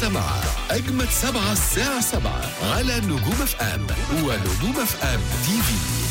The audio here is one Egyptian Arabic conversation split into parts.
لسه مع أجمد سبعة الساعة سبعة على نجوم اف ام ونجوم اف ام تي في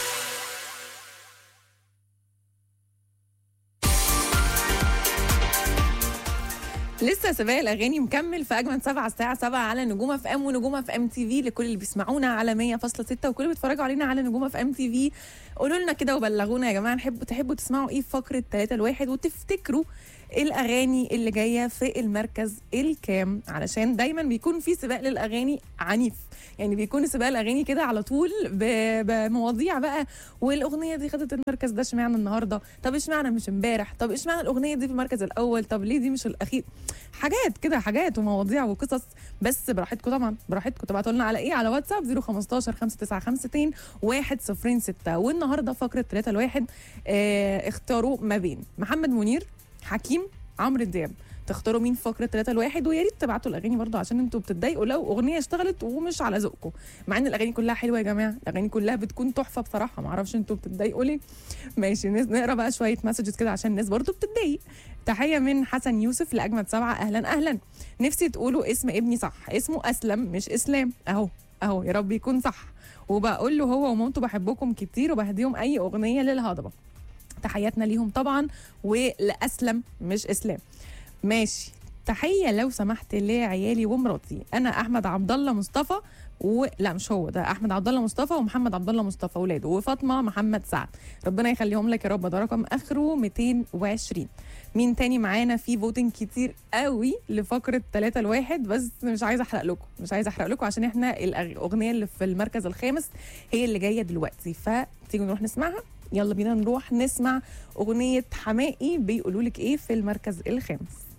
لسه سباق الاغاني مكمل في اجمل سبعة الساعه 7 على نجوم اف ام ونجوم اف ام تي في لكل اللي بيسمعونا على 100.6 وكل اللي بيتفرجوا علينا على نجوم اف ام تي في قولوا لنا كده وبلغونا يا جماعه نحب تحبوا تسمعوا ايه في فقره 3 الواحد وتفتكروا الاغاني اللي جايه في المركز الكام علشان دايما بيكون في سباق للاغاني عنيف يعني بيكون سباق الاغاني كده على طول ب- بمواضيع بقى والاغنيه دي خدت المركز ده اشمعنى النهارده طب اشمعنى مش امبارح طب اشمعنى الاغنيه دي في المركز الاول طب ليه دي مش الاخير حاجات كده حاجات ومواضيع وقصص بس براحتكم طبعا براحتكم تبعتوا لنا على ايه على واتساب 015 595 106 والنهارده فقره 3 الواحد اه اختاروا ما بين محمد منير حكيم عمرو دياب تختاروا مين في فقره 3 الواحد ويا ريت تبعتوا الاغاني برضه عشان انتوا بتتضايقوا لو اغنيه اشتغلت ومش على ذوقكم مع ان الاغاني كلها حلوه يا جماعه الاغاني كلها بتكون تحفه بصراحه ما اعرفش انتوا بتتضايقوا ليه ماشي نس- نقرا بقى شويه مسجز كده عشان الناس برضه بتتضايق تحيه من حسن يوسف لاجمد سبعه اهلا اهلا نفسي تقولوا اسم ابني صح اسمه اسلم مش اسلام اهو اهو يا رب يكون صح وبقول له هو ومامته بحبكم كتير وبهديهم اي اغنيه للهضبه تحياتنا ليهم طبعا ولاسلم مش اسلام ماشي تحيه لو سمحت لعيالي ومراتي انا احمد عبد الله مصطفى و... لا مش هو ده احمد عبد الله مصطفى ومحمد عبد الله مصطفى اولاده وفاطمه محمد سعد ربنا يخليهم لك يا رب ده رقم اخره 220 مين تاني معانا في فوتنج كتير قوي لفقره 3 لواحد بس مش عايزه احرق لكم مش عايزه احرق لكم عشان احنا الأغ- الاغنيه اللي في المركز الخامس هي اللي جايه دلوقتي فتيجوا نروح نسمعها يلا بينا نروح نسمع اغنيه حمائي بيقولوا لك ايه في المركز الخامس